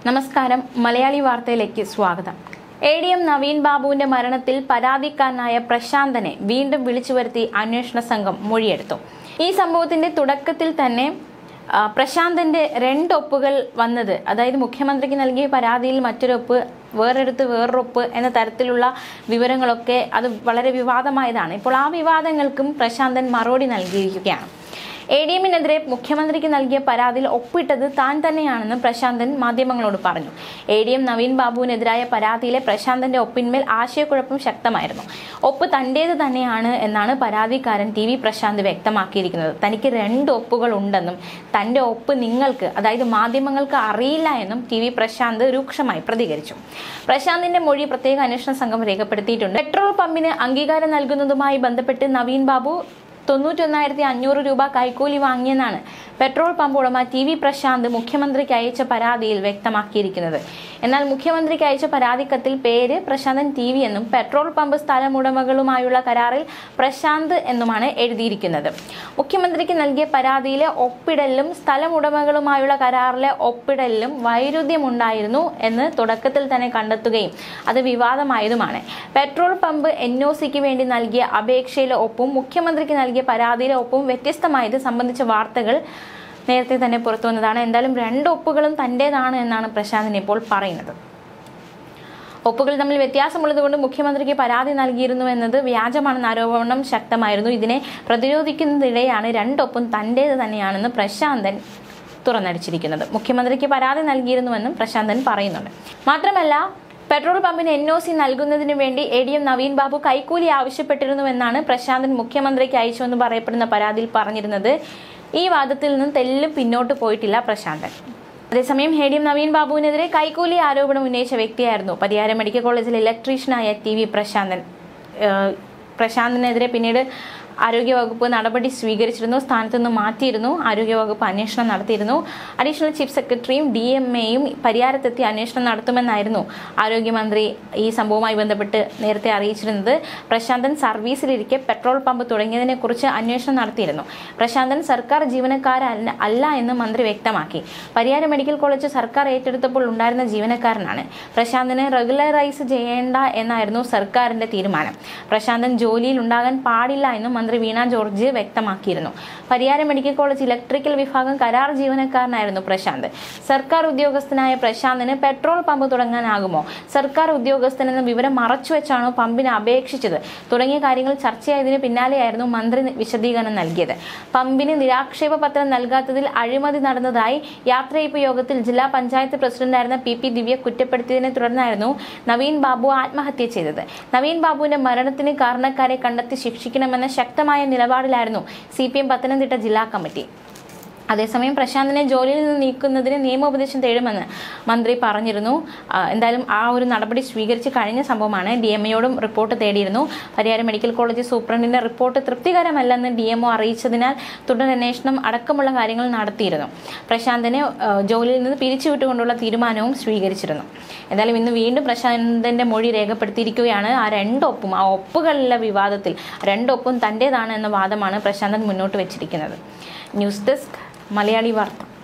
നമസ്കാരം മലയാളി വാർത്തയിലേക്ക് സ്വാഗതം എ ഡി എം നവീൻ ബാബുവിന്റെ മരണത്തിൽ പരാതിക്കാരനായ പ്രശാന്തനെ വീണ്ടും വിളിച്ചു വരുത്തി അന്വേഷണ സംഘം മൊഴിയെടുത്തു ഈ സംഭവത്തിന്റെ തുടക്കത്തിൽ തന്നെ ആ, പ്രശാന്തന്റെ രണ്ട് ഒപ്പുകൾ വന്നത് അതായത് മുഖ്യമന്ത്രിക്ക് നൽകിയ പരാതിയിൽ മറ്റൊരൊപ്പ് വേറെടുത്ത് വേറൊരൊപ്പ് എന്ന തരത്തിലുള്ള വിവരങ്ങളൊക്കെ അത് വളരെ വിവാദമായതാണ് ഇപ്പോൾ ആ വിവാദങ്ങൾക്കും പ്രശാന്തൻ മറുപടി നൽകിയിരിക്കുകയാണ് എ ഡി എമ്മിനെതിരെ മുഖ്യമന്ത്രിക്ക് നൽകിയ പരാതിയിൽ ഒപ്പിട്ടത് താൻ തന്നെയാണെന്ന് പ്രശാന്തൻ മാധ്യമങ്ങളോട് പറഞ്ഞു എ ഡി എം നവീൻ ബാബുവിനെതിരായ പരാതിയിലെ പ്രശാന്തന്റെ ഒപ്പിന്മേൽ ആശയക്കുഴപ്പം ശക്തമായിരുന്നു ഒപ്പ് തന്റേത് തന്നെയാണ് എന്നാണ് പരാതിക്കാരൻ ടി വി പ്രശാന്ത് വ്യക്തമാക്കിയിരിക്കുന്നത് തനിക്ക് രണ്ട് ഒപ്പുകൾ ഉണ്ടെന്നും തന്റെ ഒപ്പ് നിങ്ങൾക്ക് അതായത് മാധ്യമങ്ങൾക്ക് അറിയില്ല എന്നും ടി വി പ്രശാന്ത് രൂക്ഷമായി പ്രതികരിച്ചു പ്രശാന്തിന്റെ മൊഴി പ്രത്യേക അന്വേഷണ സംഘം രേഖപ്പെടുത്തിയിട്ടുണ്ട് പെട്രോൾ പമ്പിന് അംഗീകാരം നൽകുന്നതുമായി ബന്ധപ്പെട്ട് നവീൻ ബാബു തൊണ്ണൂറ്റൊന്നായിരത്തി അഞ്ഞൂറ് രൂപ കൈക്കൂലി വാങ്ങിയെന്നാണ് പെട്രോൾ പമ്പ് ഉടമ ടി വി പ്രശാന്ത് മുഖ്യമന്ത്രിക്ക് അയച്ച പരാതിയിൽ വ്യക്തമാക്കിയിരിക്കുന്നത് എന്നാൽ മുഖ്യമന്ത്രിക്ക് അയച്ച പരാതിക്കത്തിൽ പേര് പ്രശാന്തൻ ടി വി എന്നും പെട്രോൾ പമ്പ് സ്ഥലമുടമകളുമായുള്ള കരാറിൽ പ്രശാന്ത് എന്നുമാണ് എഴുതിയിരിക്കുന്നത് മുഖ്യമന്ത്രിക്ക് നൽകിയ പരാതിയിലെ ഒപ്പിടലിലും സ്ഥലമുടമകളുമായുള്ള കരാറിലെ ഒപ്പിടലിലും വൈരുദ്ധ്യമുണ്ടായിരുന്നു എന്ന് തുടക്കത്തിൽ തന്നെ കണ്ടെത്തുകയും അത് വിവാദമായതുമാണ് പെട്രോൾ പമ്പ് എൻ ഒ സിക്ക് വേണ്ടി നൽകിയ അപേക്ഷയിലെ ഒപ്പും മുഖ്യമന്ത്രിക്ക് നൽകിയ പരാതിയിലെ ഒപ്പും വ്യത്യസ്തമായത് സംബന്ധിച്ച വാർത്തകൾ നേരത്തെ തന്നെ പുറത്തു വന്നതാണ് എന്തായാലും രണ്ട് ഒപ്പുകളും തൻ്റേതാണ് എന്നാണ് പ്രശാന്തിന് ഇപ്പോൾ പറയുന്നത് ഒപ്പുകൾ തമ്മിൽ വ്യത്യാസമുള്ളതുകൊണ്ട് മുഖ്യമന്ത്രിക്ക് പരാതി നൽകിയിരുന്നു എന്നത് വ്യാജമാണെന്ന ആരോപണം ശക്തമായിരുന്നു ഇതിനെ പ്രതിരോധിക്കുന്നതിനിടെയാണ് രണ്ടൊപ്പും തൻ്റേത് തന്നെയാണെന്ന് പ്രശാന്തൻ തുറന്നടിച്ചിരിക്കുന്നത് മുഖ്യമന്ത്രിക്ക് പരാതി നൽകിയിരുന്നുവെന്നും പ്രശാന്തൻ പറയുന്നുണ്ട് മാത്രമല്ല പെട്രോൾ പമ്പിന് എൻ ഒ സി നൽകുന്നതിന് വേണ്ടി A D M Naveen Babu കൈക്കൂലി ആവശ്യപ്പെട്ടിരുന്നുവെന്നാണ് പ്രശാന്തൻ മുഖ്യമന്ത്രിക്ക് അയച്ചുവെന്ന് പറയപ്പെടുന്ന പരാതിയിൽ പറഞ്ഞിരുന്നത് ഈ വാദത്തിൽ നിന്നും തെല്ലും പിന്നോട്ട് പോയിട്ടില്ല പ്രശാന്തൻ അതേസമയം എ ഡി എം നവീൻ ബാബുവിനെതിരെ കൈക്കൂലി ആരോപണം ഉന്നയിച്ച വ്യക്തിയായിരുന്നു പരിയാരം മെഡിക്കൽ കോളേജിലെ ഇലക്ട്രീഷ്യനായ ടി വി പ്രശാന്തൻ ഏഹ് പ്രശാന്തിനെതിരെ പിന്നീട് ആരോഗ്യവകുപ്പ് നടപടി സ്വീകരിച്ചിരുന്നു സ്ഥാനത്ത് നിന്ന് മാറ്റിയിരുന്നു ആരോഗ്യവകുപ്പ് അന്വേഷണം നടത്തിയിരുന്നു അഡീഷണൽ ചീഫ് സെക്രട്ടറിയും ഡി എം എയും പരിയാരത്തെത്തി അന്വേഷണം നടത്തുമെന്നായിരുന്നു ആരോഗ്യമന്ത്രി ഈ സംഭവവുമായി ബന്ധപ്പെട്ട് നേരത്തെ അറിയിച്ചിരുന്നത് പ്രശാന്തൻ സർവീസിലിരിക്കെ പെട്രോൾ പമ്പ് തുടങ്ങിയതിനെക്കുറിച്ച് അന്വേഷണം നടത്തിയിരുന്നു പ്രശാന്തൻ സർക്കാർ ജീവനക്കാരല്ല അല്ല എന്ന് മന്ത്രി വ്യക്തമാക്കി പരിയാരം മെഡിക്കൽ കോളേജ് സർക്കാർ ഏറ്റെടുത്തപ്പോൾ ഉണ്ടായിരുന്ന ജീവനക്കാരനാണ് പ്രശാന്തനെ റെഗുലറൈസ് ചെയ്യേണ്ട എന്നായിരുന്നു സർക്കാരിന്റെ തീരുമാനം പ്രശാന്തൻ ജോലിയിൽ ഉണ്ടാകാൻ പാടില്ല എന്നും മന്ത്രി വീണ ജോർജ് വ്യക്തമാക്കിയിരുന്നു പരിയാരം മെഡിക്കൽ കോളേജ് ഇലക്ട്രിക്കൽ വിഭാഗം കരാർ ജീവനക്കാരനായിരുന്നു പ്രശാന്ത് സർക്കാർ ഉദ്യോഗസ്ഥനായ പ്രശാന്തിന് പെട്രോൾ പമ്പ് തുടങ്ങാനാകുമോ സർക്കാർ ഉദ്യോഗസ്ഥനെന്ന വിവരം മറച്ചുവെച്ചാണോ പമ്പിന് അപേക്ഷിച്ചത് തുടങ്ങിയ കാര്യങ്ങൾ ചർച്ചയായതിനു പിന്നാലെയായിരുന്നു മന്ത്രി വിശദീകരണം നൽകിയത് പമ്പിന് നിരാക്ഷേപ പത്രം നൽകാത്തതിൽ അഴിമതി നടന്നതായി യാത്രയപ്പ് യോഗത്തിൽ ജില്ലാ പഞ്ചായത്ത് പ്രസിഡന്റായിരുന്ന പി പി ദിവ്യ കുറ്റപ്പെടുത്തിയതിനെ തുടർന്നായിരുന്നു നവീൻ ബാബു ആത്മഹത്യ ചെയ്തത് നവീൻ ബാബുവിന്റെ മരണത്തിന് കാരണക്കാരെ കണ്ടെത്തി ശിക്ഷിക്കണമെന്ന ശക്തമായ നിലപാടിലായിരുന്നു സി പി എം പത്തനംതിട്ട ജില്ലാ കമ്മിറ്റി അതേസമയം പ്രശാന്തിനെ ജോലിയിൽ നിന്ന് നീക്കുന്നതിന് നിയമോപദേശം തേടുമെന്ന് മന്ത്രി പറഞ്ഞിരുന്നു ആ, എന്തായാലും ആ ഒരു നടപടി സ്വീകരിച്ച് കഴിഞ്ഞ സംഭവമാണ് ഡി എം എയോടും റിപ്പോർട്ട് തേടിയിരുന്നു പരിയാരം മെഡിക്കൽ കോളേജ് സൂപ്രണ്ടിന്റെ റിപ്പോർട്ട് തൃപ്തികരമല്ലെന്ന് ഡി എം ഒ അറിയിച്ചതിനാൽ തുടരന്വേഷണം അടക്കമുള്ള കാര്യങ്ങൾ നടത്തിയിരുന്നു പ്രശാന്തിനെ ആ, ജോലിയിൽ നിന്ന് പിരിച്ചുവിട്ടുകൊണ്ടുള്ള തീരുമാനവും സ്വീകരിച്ചിരുന്നു എന്തായാലും ഇന്ന് വീണ്ടും പ്രശാന്തിന്റെ മൊഴി രേഖപ്പെടുത്തിയിരിക്കുകയാണ് ആ രണ്ടൊപ്പും ആ ഒപ്പുകളിലെ വിവാദത്തിൽ രണ്ടൊപ്പും തൻ്റേതാണ് എന്ന വാദമാണ് പ്രശാന്തൻ മുന്നോട്ട് വെച്ചിരിക്കുന്നത് ന്യൂസ് ഡെസ്ക് മലയാളി വാർത്ത